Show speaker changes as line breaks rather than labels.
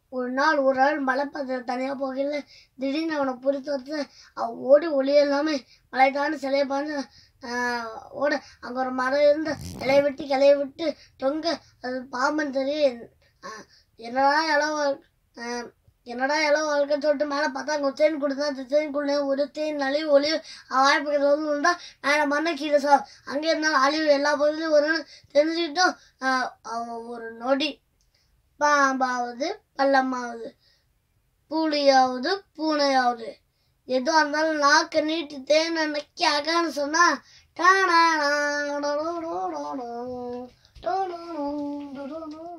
ஒரு நாள் ஒரு நாள் மலைப்பகுதியில் தனியாக போகல திடீர்னு அவனை பொறுத்த வச்சு அவன் ஓடி ஒளிய இல்லாமல் மலை தாண்டி சிலையை பாஞ்சு ஓட அங்கே ஒரு மரம் இருந்த இலையை விட்டு கிளைய விட்டு தொங்க அது பாம்பன் தெரியும் என்னடா இளவு என்னடா இளவு வாழ்க்கை சொல்லிட்டு மேலே பார்த்தா அங்கே தேன் கொடுத்தா அந்த தேனுக்குள்ளே ஒரு தேன் அழிவு ஒளிவு வாய்ப்புகள் வந்து உண்டா மேலே மண்ணை கீழே சா அங்கே இருந்தாலும் அழிவு எல்லா பகுதியிலும் வரும்னு தெரிஞ்சுக்கிட்டும் ஆஹ் அவன் ஒரு நொடி பாம்பாவது பள்ளமாவது புலியாவது பூனையாவது எதுவாக இருந்தாலும் நாக்க நீட்டி தேனை நக்கி அகான்னு சொன்னா டானா